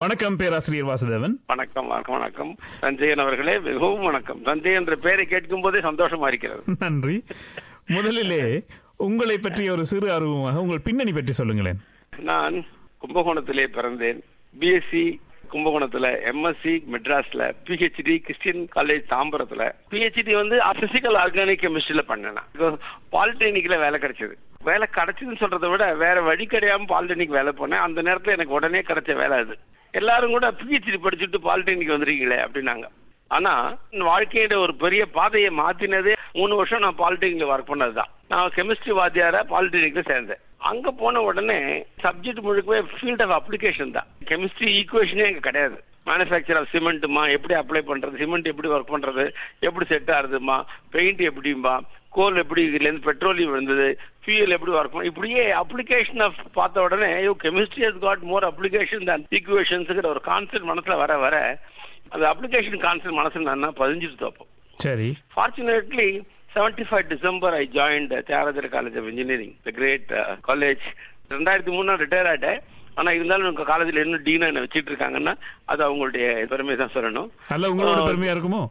வணக்கம் பேராசிரியர் வாசுதேவன் வணக்கம் வணக்கம் வணக்கம் சஞ்சயன் அவர்களே மிகவும் வணக்கம் சஞ்சய் என்ற பெயரை கேட்கும் போதே சந்தோஷமா இருக்கிறது நன்றி முதலிலே உங்களை பற்றிய ஒரு சிறு அறிமுகமாக உங்கள் பின்னணி பற்றி சொல்லுங்களேன் நான் கும்பகோணத்திலே பிறந்தேன் பிஎஸ்சி கும்பகோணத்துல எம்எஸ்சி மெட்ராஸ்ல பிஹெச்டி கிறிஸ்டியன் காலேஜ் தாம்பரத்துல பிஹெச்டி வந்து பிசிக்கல் ஆர்கானிக் கெமிஸ்ட்ரியில பண்ணேன் பாலிடெக்னிக்ல வேலை கிடைச்சது வேலை கிடைச்சதுன்னு சொல்றதை விட வேற வழி கிடையாம பாலிடெக்னிக் வேலை போனேன் அந்த நேரத்துல எனக்கு உடனே கிடைச்ச வேலை அது எல்லாரும் கூட பிஹெச்டி படிச்சுட்டு பாலிடெக்னிக் வந்திருக்கீங்களே அப்படின்னாங்க ஆனா வாழ்க்கையோட ஒரு பெரிய பாதையை மாத்தினதே மூணு வருஷம் நான் பாலிடெக்னிக்ல ஒர்க் பண்ணதுதான் நான் கெமிஸ்ட்ரி வாத்தியார பாலிடெக்னிக்ல சேர்ந்தேன் அங்க போன உடனே சப்ஜெக்ட் முழுக்கவே ஃபீல்ட் ஆஃப் அப்ளிகேஷன் தான் கெமிஸ்ட்ரி ஈக்குவேஷனே இங்க கிடையாது மேனுஃபேக்சர் ஆஃப் சிமெண்ட்டுமா எப்படி அப்ளை பண்றது சிமெண்ட் எப்படி ஒர்க் பண்றது எப்படி செட் ஆகுதுமா பெயிண்ட் எப்படிமா கோல் எப்படி இதுல இருந்து பெட்ரோலியம் இருந்தது ஃபியூல் எப்படி ஒர்க் பண்ணும் இப்படியே அப்ளிகேஷன் ஆஃப் பார்த்த உடனே ஐயோ chemistry has got more application than ஈக்குவேஷன்ஸுங்கிற ஒரு கான்செப்ட் மனசுல வர வர அந்த அப்ளிகேஷன் கான்செப்ட் மனசுல நான் பதிஞ்சிருது அப்போ சரி Fortunately, 75 December, I joined uh, Tyagaraja College of Engineering, the great uh, college. ரெண்டாயிரத்தி மூணு ரிட்டையர் ஆயிட்டேன் ஆனா இருந்தாலும் உங்க காலேஜ்ல இன்னும் டீனா என்ன வச்சிட்டு இருக்காங்கன்னா அது அவங்களுடைய பெருமை தான் சொல்லணும் அல்ல உங்களோட பெருமையா இருக்குமோ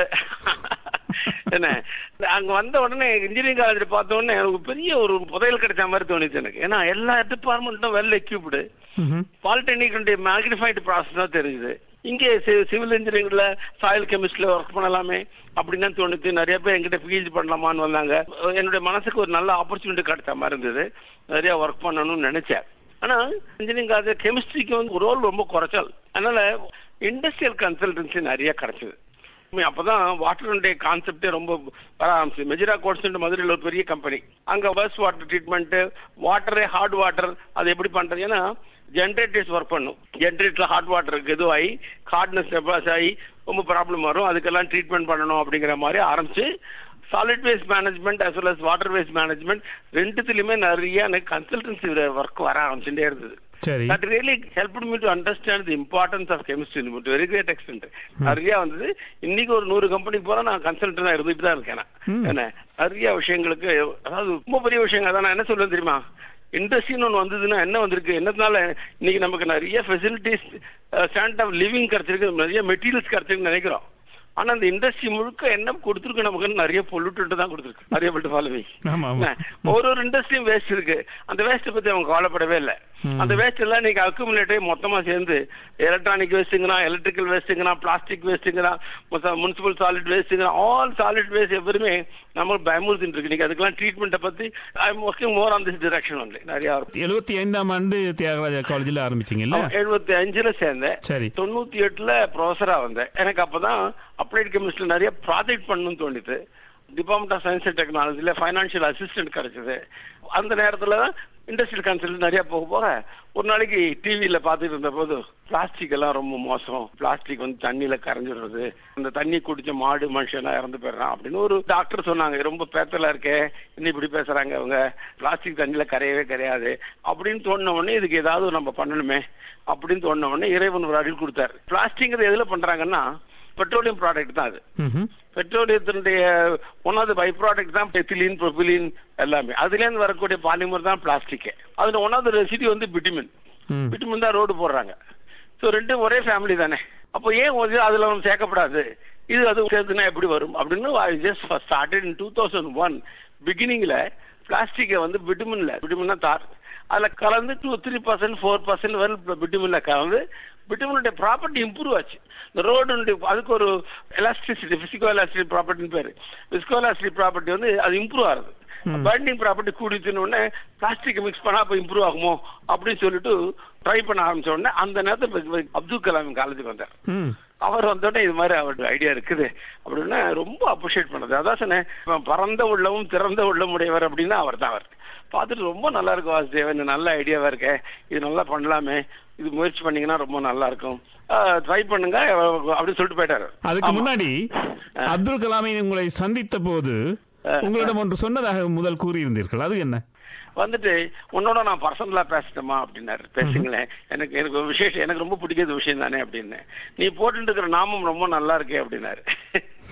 என்ன அங்க வந்த உடனே இன்ஜினியரிங் காலேஜ் பார்த்த உடனே எனக்கு பெரிய ஒரு புதையல் கிடைச்ச மாதிரி தோணுச்சு எனக்கு ஏன்னா எல்லா டிபார்ட்மெண்ட்டும் வெல் எக்யூப்டு ம்ஹும். பாலிடெக்னிக் மேக்னிஃபைடு ப்ராசஸ் தான் தெரியுது இங்கே சிவில் இன்ஜினியரிங்ல சாயில் கெமிஸ்ட்ரில ஒர்க் பண்ணலாமே அப்படின்னு தான் தோணுச்சு நிறைய பேர் என்கிட்ட பிஹெச்டி பண்ணலாமான்னு வந்தாங்க என்னுடைய மனசுக்கு ஒரு நல்ல ஆப்பர்ச்சுனிட்டி கிடைச்ச மாதிரி இருந்தது நிறைய ஒர்க் பண்ணணும்னு நினைச்சேன் ஆனா இன்ஜினியரிங் காலேஜ் கெமிஸ்ட்ரிக்கு வந்து ரோல் ரொம்ப குறைச்சல் அதனால இண்டஸ்ட்ரியல் கன்சல்டன்சி நிறைய கிடைச்சது உண்மை, அப்பதான் வாட்டருடைய கான்செப்டே ரொம்ப வர ஆரம்பிச்சு மெஜிரா கோட்ஸ் மதுரையில் ஒரு பெரிய கம்பெனி அங்க வேஸ்ட் வாட்டர் ட்ரீட்மெண்ட் வாட்டரே ஹார்ட் வாட்டர் அது எப்படி பண்றது ஏன்னா ஜென்ரேட்டர்ஸ் ஒர்க் பண்ணும் ஜென்ரேட்டர்ல ஹாட் வாட்டருக்கு இதுவாகி ஹார்ட்னஸ் டெபாஸ் ஆகி ரொம்ப ப்ராப்ளம் வரும் அதுக்கெல்லாம் ட்ரீட்மெண்ட் பண்ணணும் அப்படிங்கிற மாதிரி ஆரம்பிச்சு solid waste management as well as water waste management ரெண்டுத்துலயுமே நிறைய எனக்கு கன்சல்டன்சி ஒர்க் வர ஆரம்பிச்சுட்டே இருந்தது சரி that really helped me to understand the importance of chemistry to a very great extent நிறைய வந்தது இன்னைக்கு ஒரு நூறு கம்பெனிக்கு போறா நான் கன்சல்டன்டா இருந்துட்டு தான் இருக்கேன் நான். ம். என்ன நிறைய விஷயங்களுக்கு அதாவது ரொம்ப பெரிய விஷயங்க அதான் நான் என்ன சொல்லுவேன் தெரியுமா இண்டஸ்ட்ரின்னு ஒன்று வந்ததுன்னா என்ன வந்திருக்கு என்னதுனால இன்னைக்கு நமக்கு நிறைய ஃபெசிலிட்டிஸ் ஸ்டாண்ட் ஆஃப் லிவிங் கிடைச்சிருக்கு நிறைய மெட்டீரியல்ஸ் கிடைச்சிருக்கு நினைக்கிறோம் ஆனா அந்த இண்டஸ்ட்ரி முழுக்க என்ன கொடுத்துருக்கு நமக்கு நிறைய பொல்யூட்டன்ட் தான் கொடுத்துருக்கு நிறைய பட்டு ஃபாலோவி ஆமா ஆமா ஒரு ஒரு இண்டஸ்ட்ரியும் வேஸ்ட் இருக்கு அந்த வேஸ்ட் பத்தி அவங்க கவலைப்படவே இல்ல ம். அந்த வேஸ்ட் எல்லாம் இன்னைக்கு அக்குமுலேட்டே மொத்தமா சேர்ந்து எலக்ட்ரானிக் வேஸ்ட்டுங்கிறா எலக்ட்ரிக்கல் வேஸ்ட்டுங்கிறா பிளாஸ்டிக் வேஸ்ட்டுங்கிறா முனிசிபல் சாலிட் வேஸ்ட்டுங்கிறா ஆல் சாலிட் வேஸ்ட் எவருமே நம்ம பயமுறுத்திட்டு இருக்கு இன்னைக்கு அதுக்கெல்லாம் ட்ரீட்மெண்ட்டை பத்தி I am working more on this direction only நிறைய எழுபத்தி ஐந்தாம் ஆண்டு தியாகராஜா காலேஜில் ஆரம்பிச்சீங்கல்ல எழுபத்தி அஞ்சுல சேர்ந்தேன் சரி தொண்ணூத்தி எட்டுல ப்ரொஃபஸரா வந்தேன் எனக்கு அப்பதான் அப்ளைட் கெமிஸ்ட்ரி நிறைய ப்ராஜெக்ட் பண்ணணும்னு தோணிது டிபார்ட்மெண்ட் ஆஃப் சயின்ஸ் அண்ட் டெக்னாலஜில ஃபைனான்சியல் அசிஸ்டன்ட் கிடைச்சது அந்த நேரத்துல தான் இண்டஸ்ட்ரியல் கன்சல்ட் நிறைய போக போக ஒரு நாளைக்கு டிவியில பாத்துட்டு இருந்த போது பிளாஸ்டிக் எல்லாம் ரொம்ப மோசம் பிளாஸ்டிக் வந்து தண்ணியில கரைஞ்சிடுறது அந்த தண்ணி குடிச்ச மாடு மனுஷனா இறந்து போயிடுறான் அப்படின்னு ஒரு டாக்டர் சொன்னாங்க ரொம்ப பேத்தலா இருக்கே இன்னும் இப்படி பேசுறாங்க அவங்க பிளாஸ்டிக் தண்ணியில கரையவே கரையாது அப்படின்னு தோணுன உடனே இதுக்கு ஏதாவது நம்ம பண்ணணுமே அப்படின்னு தோணுன உடனே இறைவன் ஒரு அருள் கொடுத்தாரு பிளாஸ்டிக் எதுல பண்றாங்கன்னா பெட்ரோலியம் ப்ராடக்ட் தான் அது ம்ஹும். பெட்ரோலியத்தினுடைய ஒன் ஆஃப் பை ப்ராடக்ட் தான் எத்திலீன் ப்ரொபிலின் எல்லாமே அதுல இருந்து வரக்கூடிய பாலிமர் தான் பிளாஸ்டிக் அதுல ஒன் ஆஃப் ரெசிடி வந்து பிட்டிமின் ம். பிட்டிமின் தான் ரோடு போடுறாங்க சோ ரெண்டும் ஒரே ஃபேமிலி தானே அப்போ ஏன் ஒரு அதுல நம்ம சேர்க்கப்படாது இது அது சேர்த்துனா எப்படி வரும் அப்படின்னு I just started in two thousand one பிகினிங்ல பிளாஸ்டிக்கை வந்து பிட்டுமின்ல பிட்டுமின்னா தார் அதுல கலந்து two three percent four percent வரை பிட்டுமின்ல கலந்து பிட்டுமினுடைய ப்ராப்பர்ட்டி இம்ப்ரூவ் ஆச்சு இந்த ரோடு அதுக்கு ஒரு எலாஸ்டிசிட்டி பிசிக்கோ எலாஸ்டிக் ப்ராப்பர்ட்டின்னு பேரு பிசிக்கோ எலாஸ்டிக் ப்ராப்பர்ட்டி வந்து அது இம்ப்ரூவ் ஆகுது பைண்டிங் ப்ராப்பர்ட்டி கூடிச்சுன்னு உடனே பிளாஸ்டிக் மிக்ஸ் பண்ணா அப்ப இம்ப்ரூவ் ஆகுமோ அப்படின்னு சொல்லிட்டு ட்ரை பண்ண ஆரம்பிச்ச உடனே அந்த நேரத்துல அப்துல் கலாம் காலேஜுக்கு வந்தார் ம். அவர் வந்தோடனே இது மாதிரி அவருக்கு ஐடியா இருக்குது அப்படின்னா ரொம்ப அப்ரிஷியேட் பண்ணது அதான் சொன்னேன் இவன் பரந்த உள்ளமும் திறந்த உள்ளம் உடையவர் அப்படின்னா அவர் தான் அவர் பார்த்துட்டு ரொம்ப நல்லா இருக்கும் வாசுதேவன் நல்ல ஐடியாவா இருக்கே இது நல்லா பண்ணலாமே இது முயற்சி பண்ணீங்கன்னா ரொம்ப நல்லா இருக்கும் ட்ரை பண்ணுங்க அப்படின்னு சொல்லிட்டு போயிட்டாரு அதுக்கு ஆமா. முன்னாடி அப்துல் கலாமை உங்களை சந்தித்த போது உங்களிடம் ஒன்று சொன்னதாக முதல் கூறியிருந்தீர்கள் அது என்ன வந்துட்டு உன்னோட நான் பர்சனலா பேசட்டுமா அப்படின்னாரு பேசுங்களேன் எனக்கு எனக்கு ஒரு விசேஷம் எனக்கு ரொம்ப பிடிக்காத விஷயம் தானே அப்படின்னு நீ போட்டுட்டு இருக்கிற நாமம் ரொம்ப நல்லா இருக்கே அப்படின்னாரு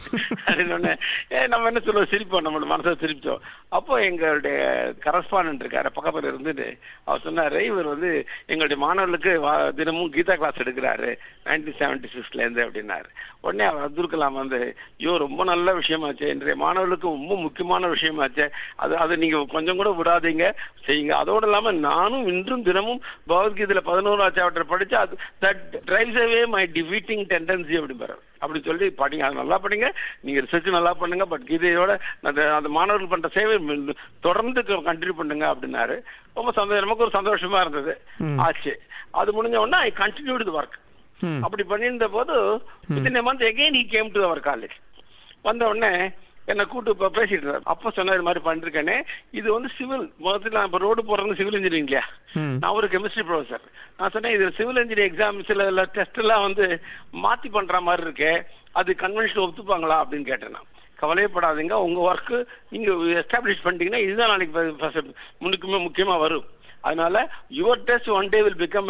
அப்படின்னு உடனே, ஏ நம்ம என்ன சொல்லுவோம் சிரிப்போம் நம்ம மனசை சிரிச்சோம் அப்போ எங்களுடைய கரஸ்பாண்டன்ட் இருக்காரு பக்கத்துல இருந்துட்டு அவர் சொன்னாரு இவர் வந்து எங்களுடைய மாணவர்களுக்கு வா- தினமும் கீதா கிளாஸ் எடுக்கிறாரு நைன்டீன் செவன்டி சிக்ஸ்ல இருந்து அப்படின்னாரு உடனே அவர் அப்துல் கலாம் வந்து ஐயோ ரொம்ப நல்ல விஷயமாச்சே இன்றைய மாணவர்களுக்கு ரொம்ப முக்கியமான விஷயமாச்சே அது அது நீங்க கொஞ்சம் கூட விடாதீங்க செய்யுங்க அதோட இல்லாம நானும் இன்றும் தினமும் பகவத்கீதையில பதினோராம் சாப்டர் படிச்சு அது that drives away my defeating tendency அப்படிம்பாரு அப்படி சொல்லி படிங்க அது நல்லா படிங்க நீங்க ரிசர்ச் நல்லா பண்ணுங்க பட் கீதையோட அந்த அந்த மாணவர்கள் பண்ற சேவை ம், தொடர்ந்து கண்டினியூ பண்ணுங்க அப்படின்னாரு ரொம்ப சந்தோஷம் நமக்கு ஒரு சந்தோஷமா இருந்தது ஆச்சு அது முடிஞ்ச உடனே ஐ கண்டினியூடு ஒர்க் ம். அப்படி பண்ணியிருந்த போது within month again he came to அவர் காலேஜ் வந்த உடனே என்ன கூட்டு இப்ப பேசிட்டு இருந்தார் அப்ப சொன்ன இது மாதிரி பண்ணிருக்கேனே இது வந்து சிவில் முதல்ல நான் இப்ப ரோடு போறது சிவில் இன்ஜினியரிங் இல்லையா ம். நான் ஒரு கெமிஸ்ட்ரி ப்ரொஃபசர் நான் சொன்னேன் இது சிவில் இன்ஜினியர் எக்ஸாம் சில டெஸ்ட் எல்லாம் வந்து மாத்தி பண்ற மாதிரி இருக்கே அது கன்வென்ஷன் ஒத்துப்பாங்களா அப்படின்னு கேட்டேன் நான் கவலையப்படாதீங்க உங்க ஒர்க் நீங்க எஸ்டாப்ளிஷ் பண்ணிட்டீங்கன்னா இதுதான் நாளைக்கு first முன்னுக்குமே முக்கியமா வரும் அதனால your test one day will become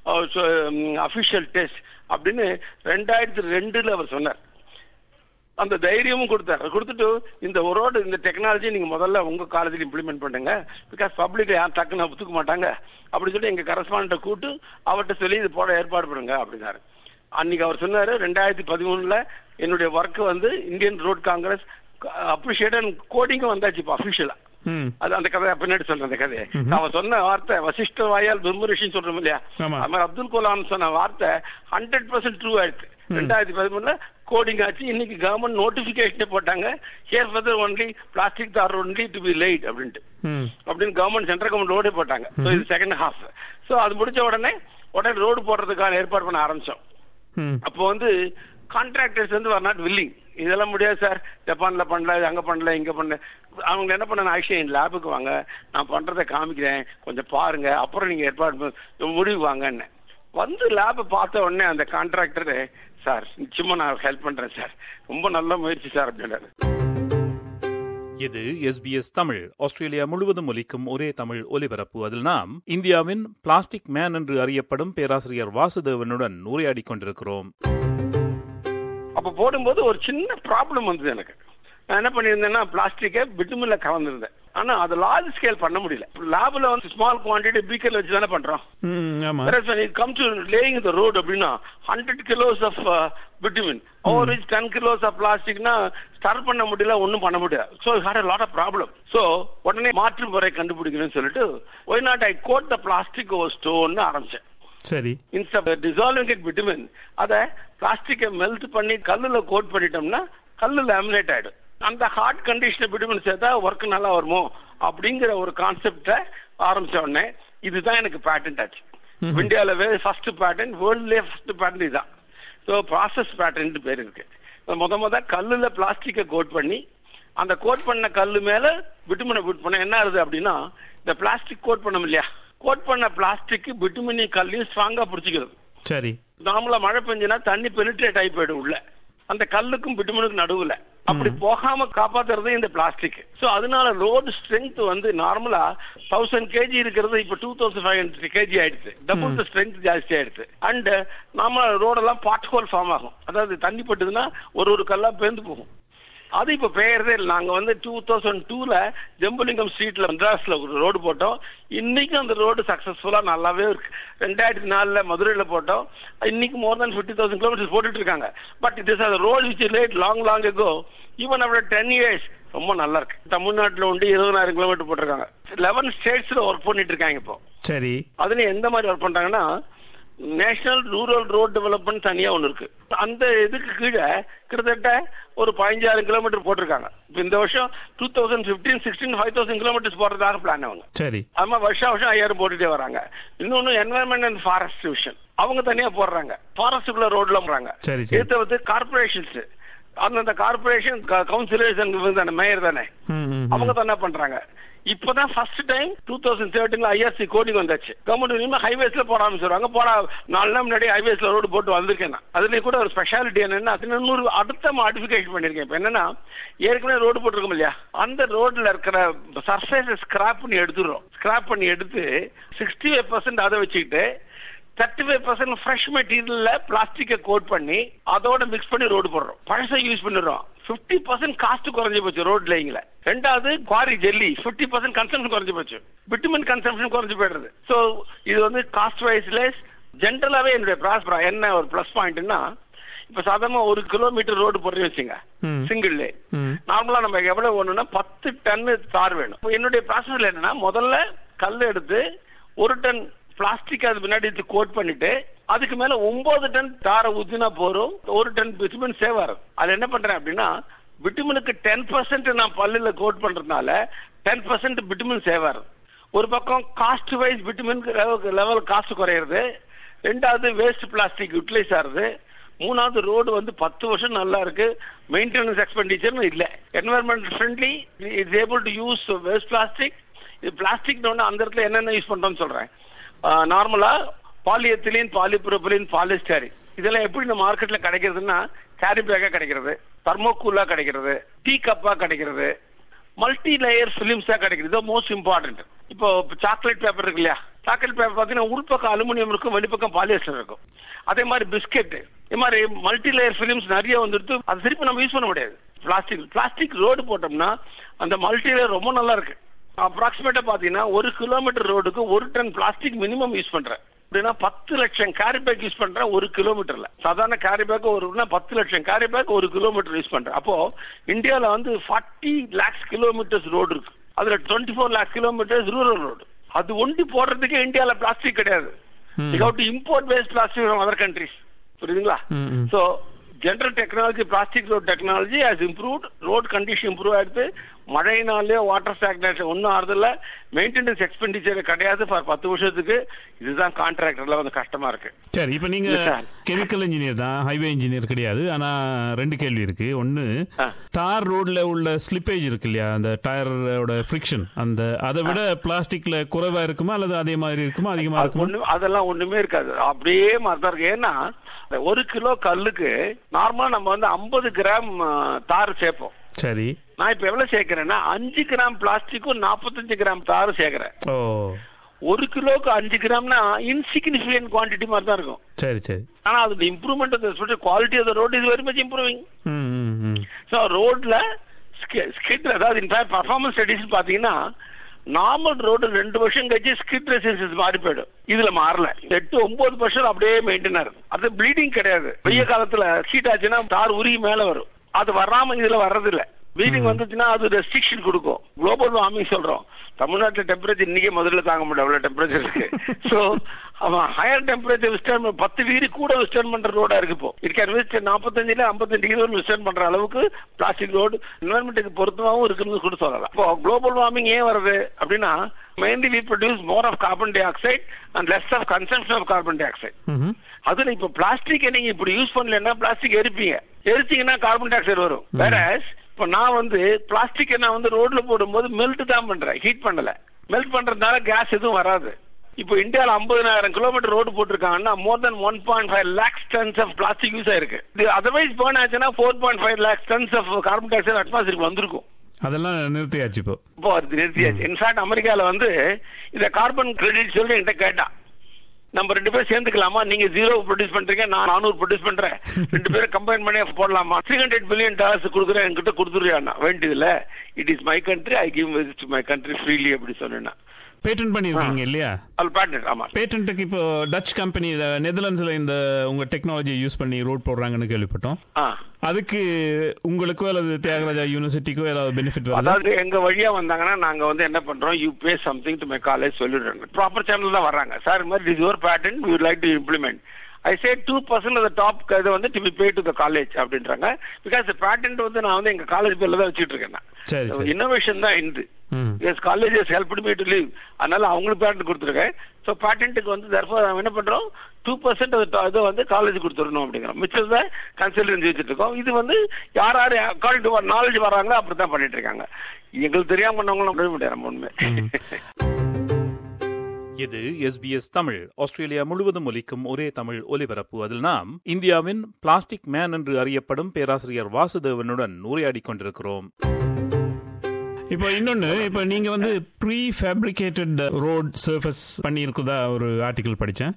official test அப்படின்னு ரெண்டாயிரத்தி ரெண்டுல அவர் சொன்னார் அந்த தைரியமும் கொடுத்தாரு கொடுத்துட்டு இந்த ரோடு இந்த டெக்னாலஜி நீங்க முதல்ல உங்க காலேஜ்ல இம்ப்ளிமெண்ட் பண்ணுங்க பிகாஸ் பப்ளிக் யார் டக்குன்னு ஒத்துக்க மாட்டாங்க அப்படி சொல்லி எங்க கரஸ்பாண்ட கூட்டு அவர்கிட்ட சொல்லி இது போட ஏற்பாடு பண்ணுங்க அப்படின்னாரு அன்னைக்கு அவர் சொன்னாரு ரெண்டாயிரத்தி பதிமூணுல என்னுடைய ஒர்க் வந்து இந்தியன் ரோட் காங்கிரஸ் அப்ரிஷியேட் கோடிங்கும் வந்தாச்சு இப்போ அபிஷியலா ம். அது அந்த கதை பின்னாடி சொல்றேன் அந்த கதையை அவன் சொன்ன வார்த்தை வசிஷ்ட வாயால் துர்மரிஷின்னு சொல்றோம் இல்லையா ஆமா. அது மாதிரி அப்துல் கலாம் சொன்ன வார்த்தை ஹண்ட்ரட் பர்சன்ட் ட்ரூ ஆயிடுச்சு ரெண்டாயிரத்தி பதிமூணுல கோடிங் ஆச்சு இன்னைக்கு கவர்மெண்ட் நோட்டிபிகேஷனே போட்டாங்க ஹியர் ஃபர்தர் ஒன்லி பிளாஸ்டிக் தார் ஒன்லி டு பி லைட் அப்படின்ட்டு ம். அப்படின்னு கவர்மெண்ட் சென்ட்ரல் கவர்மெண்ட் ரோடே போட்டாங்க So இது செகண்ட் ஹாஃப் சோ அது முடிச்ச உடனே உடனே ரோடு போடுறதுக்கான ஏற்பாடு பண்ண ஆரம்பிச்சோம் ம். அப்போ வந்து கான்ட்ராக்டர்ஸ் வந்து வர் நாட் வில்லிங் இதெல்லாம் முடியாது சார் ஜப்பான்ல பண்ணல அங்க பண்ணல இங்க பண்ணல அவங்க என்ன பண்ண ஆக்சுவலி என் லேபுக்கு வாங்க நான் பண்றதை காமிக்கிறேன் கொஞ்சம் பாருங்க அப்புறம் நீங்க ஏற்பாடு பண்ண- முடிவு வாங்கன்னு வந்து லேப பார்த்த உடனே அந்த கான்ட்ராக்டர் சார் நிச்சயமா நான் ஹெல்ப் பண்றேன் சார் ரொம்ப நல்ல முயற்சி சார் அப்படின்னாரு இது எஸ்பிஎஸ் தமிழ் ஆஸ்திரேலியா முழுவதும் ஒலிக்கும் ஒரே தமிழ் ஒலிபரப்பு அதில் நாம் இந்தியாவின் பிளாஸ்டிக் மேன் என்று அறியப்படும் பேராசிரியர் வாசுதேவனுடன் உரையாடிக் கொண்டிருக்கிறோம் அப்ப போடும்போது ஒரு சின்ன ப்ராப்ளம் வந்தது எனக்கு நான் என்ன பண்ணியிருந்தேன்னா பிளாஸ்டிக்கை பிட்டுமில்ல கலந்துருந்தேன் ஆனா அது லார்ஜ் ஸ்கேல் பண்ண முடியல லேப்ல வந்து ஸ்மால் குவான்டிட்டி பீக்கர்ல வச்சு தானே பண்றோம் ம், ஆமா Whereas when it comes to laying the road அப்படின்னா hundred kilos of bitumen over is ten kilos of பிளாஸ்டிக்னா ஸ்டார்ட் பண்ண முடியல ஒண்ணும் பண்ண முடியாது so had a lot of problem so உடனே மாற்று முறை கண்டுபிடிக்கணும்னு சொல்லிட்டு why not I coat the plastic over stone ஆரம்பிச்சேன் சரி இன்ஸ்ட் டிசால்விங் இட் பிட்டுமின் அத பிளாஸ்டிக்கை மெல்ட் பண்ணி கல்லுல கோட் பண்ணிட்டோம்னா கல்லு லேமினேட் ஆயிடும் அந்த ஹார்ட் கண்டிஷன் பிட்டுமின் சேர்த்தா ஒர்க் நல்லா வருமோ அப்படிங்கிற ஒரு கான்செப்ட ஆரம்பிச்ச உடனே இதுதான் எனக்கு பேட்டன்ட் ஆச்சு இந்தியால ஃபர்ஸ்ட் பேட்டன் வேர்ல்ட்லயே ஃபர்ஸ்ட் பேட்டன் இதுதான் ஸோ ப்ராசஸ் பேட்டன் பேர் இருக்கு முத முத கல்லுல பிளாஸ்டிக்கை கோட் பண்ணி அந்த கோட் பண்ண கல்லு மேல விட்டுமினை கோட் பண்ண என்ன ஆகுது அப்படின்னா இந்த பிளாஸ்டிக் கோட் பண்ணோம் இல்லையா கோட் பண்ண பிளாஸ்டிக் விட்டுமினி கல்லையும் ஸ்ட்ராங்கா பிடிச்சிக்கிறது சரி நார்மலா மழை பெஞ்சுனா தண்ணி பெனிட்ரேட் ஆகி போயிடும் உள்ள அந்த கல்லுக்கும் விட்டுமினுக்கும் நடுவுல அப்படி போகாம காப்பாத்துறது இந்த பிளாஸ்டிக் சோ அதனால ரோடு ஸ்ட்ரென்த் வந்து நார்மலா தௌசண்ட் கேஜி இருக்கிறது இப்ப two thousand five hundred KG ஆயிடுச்சு டபுள் த ஸ்ட்ரென்த் ஜாஸ்தி ஆயிடுச்சு அண்ட் நாம ரோடெல்லாம் பாட் ஹோல் ஃபார்ம் ஆகும் அதாவது தண்ணி பட்டுதுன்னா ஒரு ஒரு கல்லா பேர்ந்து போகும் அது இப்ப பெயர்தே இல்லை நாங்க வந்து டூ தௌசண்ட் டூல ஜம்புலிங்கம் ஸ்ட்ரீட்ல மெட்ராஸ்ல ஒரு ரோடு போட்டோம் இன்னைக்கும் அந்த ரோடு சக்சஸ்ஃபுல்லா நல்லாவே இருக்கு ரெண்டாயிரத்தி நாலுல மதுரையில போட்டோம் இன்னைக்கு more than fifty thousand kilometres போட்டுட்டு இருக்காங்க but it is road which laid long long ago even அவரோட டென் இயர்ஸ் ரொம்ப நல்லா இருக்கு தமிழ்நாட்டுல உண்டு இருபதாயிரம் கிலோமீட்டர் போட்டிருக்காங்க லெவன் ஸ்டேட்ஸ்ல ஒர்க் பண்ணிட்டு இருக்காங்க இப்போ சரி அதுல எந்த மாதிரி ஒர்க் பண்றாங்கன்னா நேஷனல் ரூரல் ரோட் டெவலப்மெண்ட் தனியா ஒண்ணு இருக்கு அந்த இதுக்கு கீழே கிட்டத்தட்ட ஒரு பதினஞ்சாயிரம் கிலோமீட்டர் போட்டிருக்காங்க இப்ப இந்த வருஷம் two thousand fifteen sixteen five thousand kilometres போறதாக பிளான் அவங்க சரி ஆமா வருஷம் வருஷம் ஐயாயிரம் போட்டுட்டே வராங்க இன்னொன்னு என்வரன்மெண்ட் அண்ட் ஃபாரஸ்ட் டிவிஷன் அவங்க தனியா போடுறாங்க ஃபாரஸ்டுக்குள்ள ரோட்ல போறாங்க சரி, சரி. இதை வந்து கார்பரேஷன்ஸ் அந்தந்த கார்பரேஷன் கவுன்சிலர்ஸ் தானே மேயர் தானே ம், ம், ம். அவங்க தான் என்ன பண்றாங்க இப்பதான் ஃபர்ஸ்ட் டைம் டூ தௌசண்ட் தேர்ட்டீன்ல ஐஆர்சி கோடிங் வந்தாச்சு கவர்மெண்ட் இனிமே ஹைவேஸ்ல போட ஆரம்பிச்சிருவாங்க போட நாலு நாள் முன்னாடி ஹைவேஸ்ல ரோடு போட்டு வந்திருக்கேன் நான் அதுலயும் கூட ஒரு ஸ்பெஷாலிட்டி என்னன்னா அது இன்னொரு அடுத்த மாடிஃபிகேஷன் பண்ணிருக்கேன் இப்ப என்னன்னா ஏற்கனவே ரோடு போட்டிருக்கோம் இல்லையா அந்த ரோட்ல இருக்கிற சர்ஃபேஸ் ஸ்கிராப் பண்ணி எடுத்துடுறோம் ஸ்கிராப் பண்ணி எடுத்து சிக்ஸ்டி ஃபைவ் பர்சன்ட் அதை வச்சுக்கிட்டு தேர்ட்டி ஃபைவ் பர்சன்ட் ஃப்ரெஷ் மெட்டீரியல்ல பிளாஸ்டிக்கை கோட் பண்ணி அதோட மிக்ஸ் பண்ணி ரோடு போடுறோம் பழசை யூஸ் பண்ணிடுறோம் பிப்டி பர்சன்ட் காஸ்ட் குறைஞ்சு போச்சு ரோட் லைங்ல ரெண்டாவது quarry jelly fifty percent consumption குறைஞ்சு போச்சு பிட்டுமன் கன்சம்ஷன் குறைஞ்சு போயிடுறது சோ இது வந்து காஸ்ட் வைஸ் லெஸ் ஜென்ரலாவே என்னுடைய ப்ராஸ்பரா என்ன ஒரு பிளஸ் பாயிண்ட்னா இப்ப சாதாரண ஒரு கிலோமீட்டர் ரோடு போடுறேன்னு வச்சுங்க ம். சிங்கிள் லே ம். நார்மலா நம்ம எவ்வளவு வேணும்னா பத்து டன் தார் வேணும் இப்ப என்னுடைய ப்ராசஸ்ல என்னன்னா முதல்ல கல் எடுத்து ஒரு டன் பிளாஸ்டிக் அது முன்னாடி கோட் பண்ணிட்டு அதுக்கு மேல ஒன்பது டன் தாரை ஊத்தினா போறோம் ஒரு டன் பிட்டுமன் சேவ் ஆகும் அது என்ன பண்றேன் அப்படின்னா பிட்டுமனுக்கு டென் பர்சன்ட் நான் பல்லுல கோட் பண்றதுனால டென் பர்சன்ட் பிட்டுமன் சேவ் ஆகும் ஒரு பக்கம் cost wise bitumen level cost குறையிறது ரெண்டாவது வேஸ்ட் பிளாஸ்டிக் யூட்டிலைஸ் ஆகுது மூணாவது ரோடு வந்து பத்து வருஷம் நல்லா இருக்கு மெயின்டெனன்ஸ் எக்ஸ்பெண்டிச்சர் இல்ல environment friendly it's able to use waste plastic இது பிளாஸ்டிக் அந்த இடத்துல என்னென்ன யூஸ் பண்றோம்னு சொல்றேன் நார்மலா பாலிஎத்திலின் பாலிபுரோபிலின் பாலிஸ்டரின் இதெல்லாம் எப்படி இந்த மார்க்கெட்ல கிடைக்கிறதுன்னா கேரி பேக்கா கிடைக்கிறது தர்மோகூலா கிடைக்கிறது டீ கப்பா கிடைக்கிறது மல்டி லேயர் பிலிம்ஸா கிடைக்கிறது இது மோஸ்ட் இம்பார்ட்டன்ட் இப்போ சாக்லேட் பேப்பர் இருக்கு இல்லையா சாக்லேட் பேப்பர் பாத்தீங்கன்னா உள்பக்கம் அலுமினியம் இருக்கும் வெளிப்பக்கம் பாலியஸ்டர் இருக்கும் அதே மாதிரி பிஸ்கெட் இது மாதிரி மல்டி லேயர் பிலிம்ஸ் நிறைய வந்துடுது அது திருப்பி நம்ம யூஸ் பண்ண முடியாது பிளாஸ்டிக் பிளாஸ்டிக் ரோடு போட்டோம்னா அந்த மல்டி லேயர் ரொம்ப நல்லா இருக்கு அப்ராக்சிமேட்டா பாத்தீங்கன்னா ஒரு கிலோமீட்டர் ரோடுக்கு ஒரு டன் பிளாஸ்டிக் மினிமம் யூஸ் பண்றேன் அப்படின்னா பத்து லட்சம் கேரி பேக் யூஸ் பண்றேன் ஒரு கிலோமீட்டர்ல சாதாரண கேரி பேக் ஒரு பத்து லட்சம் கேரி பேக் ஒரு கிலோமீட்டர் யூஸ் பண்றேன் அப்போ இந்தியால வந்து ஃபார்ட்டி லேக்ஸ் கிலோமீட்டர்ஸ் ரோடு இருக்கு அதுல twenty four lakhs kilometres rural road அது ஒண்டி போடுறதுக்கு இந்தியால பிளாஸ்டிக் கிடையாது to import waste plastic from other countries புரியுதுங்களா ம், ம். So general technology plastic road technology has improved road condition improve ஆயிடுது மழையினாலே வாட்டர் ஸ்டாக்னேஷன் ஒன்றும் ஆறுதில்ல மெயின்டெனன்ஸ் எக்ஸ்பெண்டிச்சர் கிடையாது ஃபார் பத்து வருஷத்துக்கு இதுதான் கான்ட்ராக்டர்ல வந்து கஷ்டமா இருக்கு சரி இப்ப நீங்க Yes, sir. கெமிக்கல் இன்ஜினியர் தான் ஹைவே இன்ஜினியர் கிடையாது ஆனா ரெண்டு கேள்வி இருக்கு ஒன்னு ஆ. தார் ரோட்ல உள்ள ஸ்லிப்பேஜ் இருக்கு இல்லையா அந்த டயரோட ஃபிரிக்ஷன் அந்த அதை விட பிளாஸ்டிக்ல குறைவா இருக்குமா அல்லது அதே மாதிரி இருக்குமா அதிகமா அது இருக்குமா ஒண்ணு அதெல்லாம் ஒண்ணுமே இருக்காது அப்படியே மாதிரி தான் இருக்கு ஏன்னா இந்த ஒரு கிலோ கல்லுக்கு நார்மலா நம்ம வந்து 50 கிராம் ஆ, தார் சேர்ப்போம் சரி நான் இப்ப எவ்வளவு சேர்க்கிறேன்னா அஞ்சு கிராம் பிளாஸ்டிக்கும் 45 கிராம் தார் சேர்க்கிறேன் ஓ ஒரு கிலோக்கு அஞ்சு கிராம்னா இன்சிக்னிபிகன்ட் குவான்டிட்டி மாதிரி தான் இருக்கும் சரி சரி ஆனா அது improvement of quality of the road is very much improving ம், ம், ம். ஸோ ரோட்ல ஸ்கிட் அதாவது இன்ஃபேக்ட் பர்ஃபார்மன்ஸ் ஸ்டடிஸ் பாத்தீங்கன்னா நார்மல் ரோடு ரெண்டு வருஷம் கழிச்சு ஸ்கிட் ரெசிஸ்டன்ஸ் மாறி போயிடும் இதுல மாறல எட்டு ஒன்பது வருஷம் அப்படியே மெயின்டைன் இருக்கும் அது ப்ளீடிங் கிடையாது வெய்ய காலத்துல ஹீட் ஆச்சுன்னா தார் உருகி மேல வரும் அது வராம இதுல வர்றது இல்ல ப்ளீடிங் வந்துச்சுன்னா அது ரெஸ்ட்ரிக்ஷன் கொடுக்கும் குளோபல் வார்மிங் சொல்றோம் தமிழ்நாட்டுல டெம்பரேச்சர் இன்னைக்கே முதல்ல தாங்க முடியும் அவ்வளவு டெம்பரேச்சர் இருக்கு சோ அவன் ஹையர் டெம்பரேச்சர் விஸ்டர்ன் பத்து டிகிரி கூட விஸ்டர்ன் பண்ற ரோடா இருக்கு இப்போ இட் கேன் விஸ்ட் நாற்பத்தஞ்சுல ஐம்பத்தஞ்சு டிகிரி வரை விஸ்டர்ன் பண்ற அளவுக்கு பிளாஸ்டிக் ரோடு என்வரன்மெண்ட்டுக்கு பொருத்தமாவும் இருக்குன்னு கூட சொல்லலாம் இப்போ குளோபல் வார்மிங் ஏன் வருது அப்படின்னா mainly we produce more of carbon dioxide and less of consumption of carbon dioxide ம்ஹும். அதுல இப்ப பிளாஸ்டிக் நீங்க இப்படி யூஸ் பண்ணலன்னா பிளாஸ்டிக் எரிப்பீங்க எரிச்சீங்கன்னா கார்பன் டை ஆக்சைடு வரும் வேற இப்ப நான் வந்து பிளாஸ்டிக் நான் வந்து ரோட்ல போடும்போது மெல்ட் தான் பண்றேன் ஹீட் பண்ணல மெல்ட் பண்றதுனால கேஸ் எதுவும் வராது இப்போ இந்தியால 50000 கிலோமீட்டர் ரோடு போட்டிருக்காங்கன்னா more than one point five lakhs tons of plastic use ஆயிருக்கு இது அதர்வைஸ் பேர்ன் ஆச்சுன்னா four point five lakhs tons of carbon dioxide அட்மாஸ்பியருக்கு வந்திருக்கும் அதெல்லாம் நிறுத்தியாச்சு இப்போ இப்போ அது நிறுத்தியாச்சு இன்ஃபேக்ட் அமெரிக்கால வந்து இந்த கார்பன் கிரெடிட் சொல்லி என்கிட்ட கேட்டான் நம்ம ரெண்டு பேரும் சேர்ந்துக்கலாமா நீங்க ஜீரோ ப்ரொடியூஸ் பண்றீங்க நான் நானூறு ப்ரொடியூஸ் பண்றேன் ரெண்டு பேரும் கம்பைன் பண்ணி போடலாமா த்ரீ ஹண்ட்ரட் பில்லியன் டாலர்ஸ் கொடுக்குறேன் என்கிட்ட கொடுத்துருயா வேண்டியதுல it is my country I give to my country freely அப்படி சொன்னேன் பேட்டன் பண்ணிருக்கீங்க இல்லையா அது பேட்டன்ட் ஆமா பேட்டன்ட்டுக்கு இப்போ டச் கம்பெனி நெதர்லாண்ட்ஸ்ல இந்த உங்க டெக்னாலஜியை யூஸ் பண்ணி ரோட் போடுறாங்கன்னு கேள்விப்பட்டோம் ஆ அதுக்கு உங்களுக்கோ அல்லது தியாகராஜா யூனிவர்சிட்டிக்கோ ஏதாவது பெனிஃபிட் வருதா அதாவது எங்க வழியா வந்தாங்கன்னா நாங்க வந்து என்ன பண்றோம் you pay something to my college சொல்லிடுறாங்க ப்ராப்பர் சேனல் தான் வர்றாங்க சார் இந்த மாதிரி is your pattern you like to implement I say two percent அந்த டாப் இது வந்து to be pay to the college அப்படின்றாங்க பிகாஸ் பேட்டன்ட் வந்து நான் வந்து எங்க காலேஜ் பேர்ல தான் வச்சுட்டு இருக்கேன் சரி சரி இன்னோவேஷன் தான் இந்து ம் yes colleges help me to leave அதனால அவங்களுக்கு பேட்டன்ட் கொடுத்துருக்கேன் ஸோ பேட்டன்ட்டுக்கு வந்து தர்ஃபோர் நம்ம என்ன பண்றோம் டூ பர்சன்ட் இதை வந்து காலேஜ் கொடுத்துடணும் அப்படிங்கிறோம் மிச்சம் தான் கன்சல்டன்சி வச்சுட்டு இருக்கோம் இது வந்து யார் யார் அக்கார்டிங் டு நாலேஜ் வராங்க அப்படி தான் பண்ணிட்டு இருக்காங்க எங்களுக்கு தெரியாம பண்ணவங்களும் பண்ண முடியாது நம்ம உண்மை இது எஸ்பிஎஸ் தமிழ் ஆஸ்திரேலியா முழுவதும் ஒலிக்கும் ஒரே தமிழ் ஒலிபரப்பு அதில் நாம் இந்தியாவின் பிளாஸ்டிக் மேன் என்று அறியப்படும் பேராசிரியர் வாசுதேவனுடன் உரையாடிக் கொண்டிருக்கிறோம் இப்போ இன்னொன்னு இப்போ நீங்க வந்து ப்ரீ ஃபேப்ரிகேட்டட் ரோட் சர்ஃபேஸ் பண்ணி இருக்குதா ஒரு ஆர்டிகல் படிச்சேன்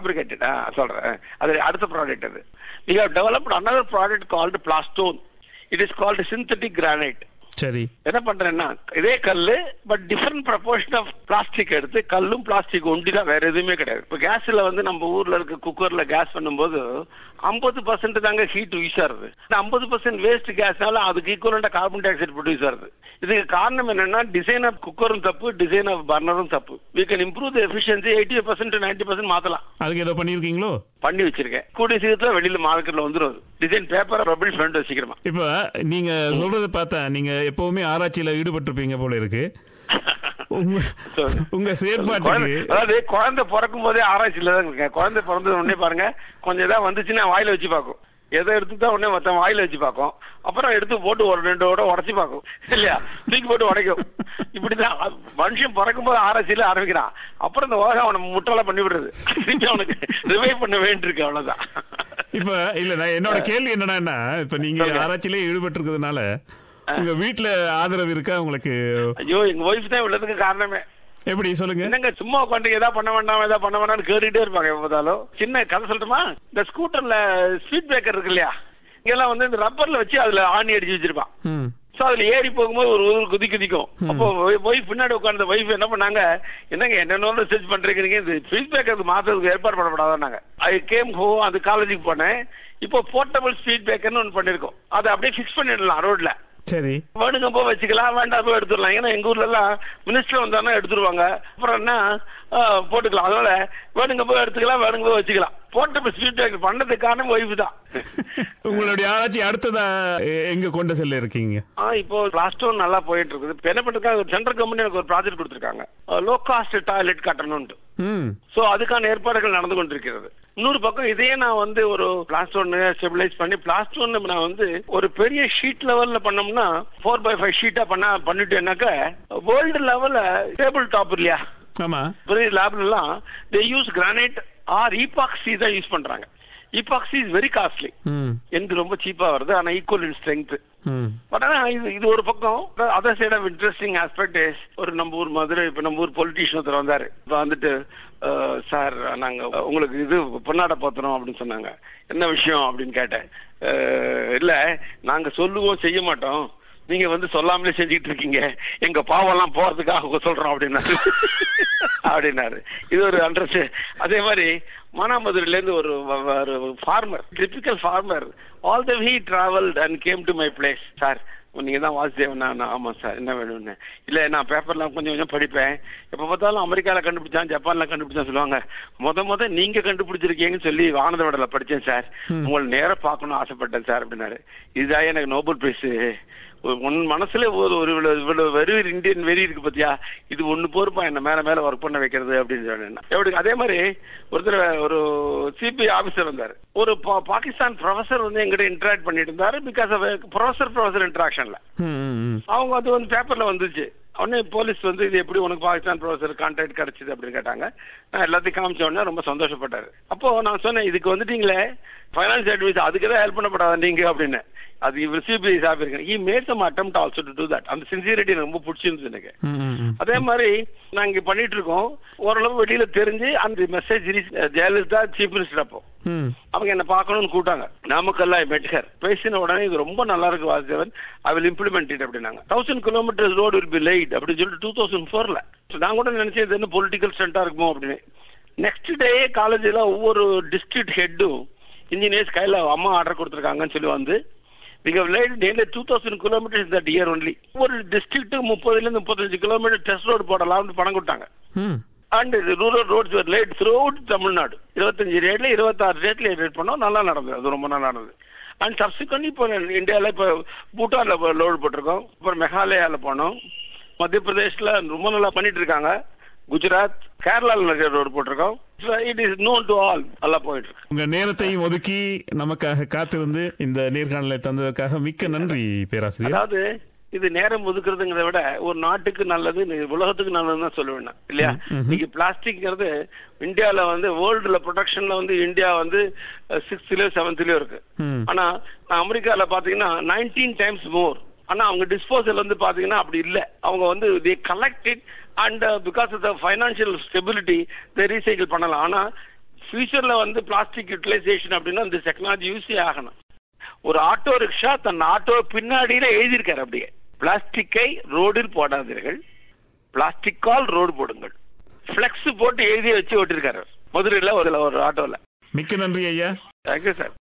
ஃபேப்ரிகேட்டட் சொல்றேன் அது அடுத்த ப்ராடக்ட் அது we have developed another product called plastone it is called synthetic granite சரி என்ன பண்றேன்னா இதே கல்லு but different proportion of plastic எடுத்து கல்லும் பிளாஸ்டிக் ஒண்டிதான் வேற எதுவுமே கிடையாது இப்ப கேஸ்ல வந்து நம்ம ஊர்ல இருக்க குக்கர்ல கேஸ் பண்ணும்போது ஐம்பது பர்சன்ட் தாங்க ஹீட் யூஸ் ஆகுது ஐம்பது பர்சன்ட் வேஸ்ட் கேஸ்னால அதுக்கு ஈக்குவலண்டா கார்பன் டை ஆக்சைடு ப்ரொடியூஸ் ஆகுது இதுக்கு காரணம் என்னன்னா டிசைன் ஆஃப் குக்கரும் தப்பு டிசைன் ஆஃப் பர்னரும் தப்பு we can improve the efficiency eighty percent ninety percent மாத்தலாம் அதுக்கு ஏதோ பண்ணிருக்கீங்களோ பண்ணி வச்சிருக்கேன் கூடிய சீக்கிரத்துல வெளியில மார்க்கெட்ல வந்துரும் டிசைன் பேப்பர் பபிள் ஃப்ரெண்ட் வச்சுக்கிறோம் இப்ப நீங்க சொல்றத பார்த்தா நீங்க எப்பவுமே ஆராய்ச்சியில ஈடுபட்டிருப்பீங்க போல இருக்கு உங்க உங்க செயற்பாட்டுக்கு குழந்தை- அதாவது குழந்தை பிறக்கும் போதே ஆராய்ச்சியில தான் இருக்கேன் குழந்தை பிறந்தது உடனே பாருங்க கொஞ்சம் ஏதாவது வந்துச்சுன்னா வாயில வச்சு பார்க்கும் எதை எடுத்து தான் உடனே மொத்தம் வாயில வச்சு பார்க்கும் அப்புறம் எடுத்து போட்டு ஒரு ரெண்டு ஓட உடச்சு பார்க்கும் இல்லையா தூக்கி போட்டு உடைக்கும் இப்படிதான் அ- மனுஷன் பிறக்கும் போது ஆராய்ச்சியில ஆரம்பிக்கிறான் அப்புறம் இந்த உலகம் அவனை முட்டாள பண்ணி விடுறது திருப்பி அவனுக்கு ரிவைவ் பண்ண வேண்டியிருக்கு அவ்வளவுதான் இப்ப இல்ல நான் என்னோட கேள்வி என்னன்னா இப்ப நீங்க சொல்லுங்க. ஆராய்ச்சியிலே ஈடுபட்டு இருக்கிறதுனால உங்க வீட்டுல ஆதரவு இருக்கா உங்களுக்கு ஐயோ எங்க ஒய்ஃப் தான் உள்ளதுக்கு காரணமே எப்படி சொல்லுங்க என்னங்க சும்மா உட்காந்து ஏதா பண்ண வேண்டாம் ஏதா பண்ண வேண்டாம்னு கேட்டுட்டே இருப்பாங்க எப்ப பார்த்தாலும் சின்ன கதை சொல்லட்டுமா இந்த ஸ்கூட்டர்ல ஸ்பீட் பிரேக்கர் இருக்கு இல்லையா இங்கெல்லாம் வந்து இந்த ரப்பர்ல வச்சு அதுல ஆணி அடிச்சு வச்சிருப்பான் ம். சோ அதுல ஏறி போகும்போது ஒரு ஒரு குதி குதிக்கும் அப்போ ஒய்ஃப் பின்னாடி உட்கார்ந்த ஒய்ஃப் என்ன பண்ணாங்க என்னங்க என்னென்ன ரிசர்ச் பண்றீங்க இந்த ஸ்பீட் பிரேக்கர் மாத்துறதுக்கு ஏற்பாடு பண்ணப்படாதாங்க ஐ கேம் ஹோ அந்த காலேஜுக்கு போனேன் இப்போ போர்ட்டபிள் ஸ்பீட் பிரேக்கர்னு ஒன்று பண்ணிருக்கோம் அதை அப்படியே ஃபிக்ஸ் பண்ணிடலாம் ரோட்ல சரி வேணுங்க போய் வச்சுக்கலாம் வேண்டாம் போய் எடுத்துடலாம் ஏன்னா எங்க ஊர்ல எல்லாம் மினிஸ்டர் வந்தாருன்னா எடுத்துருவாங்க அப்புறம் என்ன ஆ, போட்டுக்கலாம் அதனால வேணுங்க போய் எடுத்துக்கலாம் வேணுங்க போய் வச்சுக்கலாம் போட்ட ஸ்பீட் பிரேக்கர் பண்ணதுக்கு காரணம் ஒய்ஃப் தான் உங்களுடைய ஆராய்ச்சி அடுத்ததா எ- எங்க கொண்டு செல்ல இருக்கீங்க ஆ இப்போ லாஸ்ட் ஒன் நல்லா போயிட்டு இருக்குது இப்ப என்ன பண்ணிருக்காங்க சென்ட்ரல் கம்பெனி எனக்கு ஒரு ப்ராஜெக்ட் கொடுத்திருக்காங்க லோ காஸ்ட் டாய்லெட் கட்டணும்னு ம் சோ அதுக்கான ஏற்பாடுகள் நடந்து கொண்டிருக்கிறது இன்னொரு பக்கம் இதே நான் வந்து ஒரு பிளாஸ்ட் ஒன்னு ஸ்டெபிலைஸ் பண்ணி பிளாஸ்ட் ஒன்னு நான் வந்து ஒரு பெரிய ஷீட் லெவல்ல பண்ணோம்னா ஃபோர் பை ஃபைவ் ஷீட்டா பண்ண பண்ணிட்டேன்னாக்க வேர்ல்டு லெவல்ல டேபிள் டாப் இல்லையா ஆமா பெரிய லேப்ல எல்லாம் they use granite or epoxy தான் யூஸ் பண்றாங்க ஈபாக்சி இஸ் வெரி காஸ்ட்லி ம் எனக்கு ரொம்ப சீப்பா வருது ஆனா ஈக்குவல் இன் ஸ்ட்ரென்த் ம் பட் ஆனா இது இது ஒரு பக்கம் other side of interesting aspect is ஒரு நம்ம ஊர் மதுரை இப்ப நம்ம ஊர் பொலிட்டீஷியன் ஒருத்தர் வந்தாரு இப்ப வந்துட்டு சார் நாங்க உங்களுக்கு இது பொன்னாட பாத்திரம் அப்படின்னு சொன்னாங்க என்ன விஷயம் அப்படின்னு கேட்டேன் அஹ், இல்ல நாங்க சொல்லுவோம் செய்ய மாட்டோம் நீங்க வந்து சொல்லாமலே செஞ்சுக்கிட்டு இருக்கீங்க எங்க பாவம் எல்லாம் போறதுக்காக சொல்றோம் அப்படின்னாரு அப்படின்னாரு இது ஒரு அண்டர்ஸ்ட் அதே மாதிரி மானாமதுரையில இருந்து ஒரு வ- ஒரு farmer typical farmer all the he travelled and came to my place sir நீங்க தான் வாசுதேவன் நான் ஆமா சார் என்ன வேணும்னு இல்ல நான் பேப்பர்லாம் கொஞ்சம் கொஞ்சம் படிப்பேன் எப்ப பார்த்தாலும் அமெரிக்கால கண்டுபிடிச்சான் ஜப்பான்ல கண்டுபிடிச்சான் சொல்லுவாங்க முத முத நீங்க கண்டுபிடிச்சிருக்கீங்கன்னு சொல்லி வானத விடல படிச்சேன் சார் உங்களை நேரா பார்க்கணும்னு ஆசைப்பட்டேன் சார் அப்படின்னாரு இதுதான் எனக்கு நோபல் பிரைஸ் உன் மனசுல ஒரு ஒரு இவ்வளவு இவ்வளவு வெறி இந்தியன் வெறி இருக்கு பாத்தியா இது ஒண்ணு போருப்பா என்ன மேல மேல ஒர்க் பண்ண வைக்கிறது அப்படின்னு சொன்னேன் எப்படி அதே மாதிரி ஒருத்தர் ஒரு சிபிஐ ஆபீசர் வந்தாரு ஒரு பா- பாகிஸ்தான் ப்ரொஃபசர் வந்து எங்கிட்ட இன்டராக்ட் பண்ணிட்டு இருந்தாரு பிகாஸ் ஆஃப் ப்ரொஃபசர் ப்ரொஃபசர் இன்டராக்ஷன்ல ம், ம், ம். அவங்க அது வந்து பேப்பர்ல வந்துச்சு உடனே போலீஸ் வந்து இது எப்படி உனக்கு பாகிஸ்தான் ப்ரொஃபசர் கான்டாக்ட் கிடைச்சது அப்படின்னு கேட்டாங்க நான் எல்லாத்தையும் காமிச்ச உடனே ரொம்ப சந்தோஷப்பட்டாரு அப்போ நான் சொன்னேன் இதுக்கு வந்துட்டீங்களே ஃபைனான்ஸ் அட்வைஸ் அதுக்கு தான் ஹெல்ப் பண்ணப்படாத நீங்க அப்படின்னு அது இவர் சிபிஐ சாப்பிட்டு he made some attempt also to do that அந்த சின்சியரிட்டி எனக்கு ரொம்ப பிடிச்சிருந்துச்சு எனக்கு ம், ம், ம். அதே மாதிரி நாங்க இங்க பண்ணிட்டு இருக்கோம் ஓரளவு வெளியில தெரிஞ்சு அந்த மெசேஜ் ஜெயலலிதா சீஃப் மினிஸ்டர் அப்போ ம். அவங்க என்ன பார்க்கணும்னு கூட்டாங்க நாமக்கல்ல மெட்கர் பேசின உடனே இது ரொம்ப நல்லா இருக்கு Vasudevan I will implement it அப்படின்னாங்க thousand kilometres road will be laid அப்படின்னு சொல்லிட்டு டூ தௌசண்ட் ஃபோர்ல நான் கூட நினைச்சேன் இது என்ன பொலிட்டிக்கல் ஸ்டண்டா இருக்குமோ அப்படின்னு நெக்ஸ்ட் டே காலேஜ்ல ஒவ்வொரு டிஸ்ட்ரிக்ட் ஹெட்டும் இன்ஜினியர்ஸ் கையில அம்மா ஆர்டர் கொடுத்துருக்காங்கன்னு சொல்லி வந்து we have laid nearly 2000 kilometers that year only ஒவ்வொரு டிஸ்ட்ரிக்ட் முப்பதுல இருந்து முப்பத்தஞ்சு கிலோமீட்டர் டெஸ்ட் ரோடு போடலாம்னு பணம் கொடுத்தாங்க ம். And rural roads were laid throughout Tamil Nadu இருபத்தஞ்சு ரேட்ல இருபத்தாறு ரேட்ல ரேட் பண்ணோம் நல்லா நடந்தது அது ரொம்ப நல்லா நடந்தது அண்ட் சப்சிக்வெண்ட்லி இப்போ இந்தியால இப்போ பூட்டான்ல லோடு போட்டிருக்கோம் அப்புறம் மெகாலயால போனோம் மத்திய பிரதேஷ்ல ரொம்ப நல்லா பண்ணிட்டு இருக்காங்க குஜராத் கேரளால நிறைய ரோடு போட்டிருக்கோம் it is known to all நல்லா போயிட்டு இருக்கு உங்க நேரத்தையும் ஒதுக்கி நமக்காக காத்திருந்து இந்த நேர்காணலை தந்ததற்காக மிக்க நன்றி பேராசிரியர் அதாவது இது நேரம் ஒதுக்குறதுங்கிறத விட ஒரு நாட்டுக்கு நல்லது நீ உலகத்துக்கு நல்லதுன்னு தான் சொல்லுவேன் நான். இல்லையா இன்னைக்கு பிளாஸ்டிக்ங்கிறது இந்தியால வந்து வேர்ல்டுல ப்ரொடக்ஷன்ல வந்து இந்தியா வந்து சிக்ஸ்த்லயோ செவன்த்லயோ இருக்கு ம். ஆனா நான் அமெரிக்கால பாத்தீங்கன்னா நைன்டீன் டைம்ஸ் மோர் ஆனா அவங்க டிஸ்போசல் வந்து பாத்தீங்கன்னா அப்படி இல்ல அவங்க வந்து they collected and because of the financial stability they recycle பண்ணலாம் ஆனா ஃபியூச்சர்ல வந்து பிளாஸ்டிக் யூட்டிலைசேஷன் அப்படின்னா இந்த டெக்னாலஜி யூஸே ஆகணும் ஒரு ஆட்டோ ரிக்ஷா தன் ஆட்டோ பின்னாடியில எழுதியிருக்காரு அப்படியே பிளாஸ்டிக்கை ரோடில் போடாதீர்கள் பிளாஸ்டிக்கால் ரோடு போடுங்கள் பிளெக்ஸ் போட்டு எழுதி வச்சு ஓட்டிருக்காரு மதுரையில ஒரு ஒரு ஆட்டோல மிக்க நன்றி ஐயா தேங்க்யூ சார்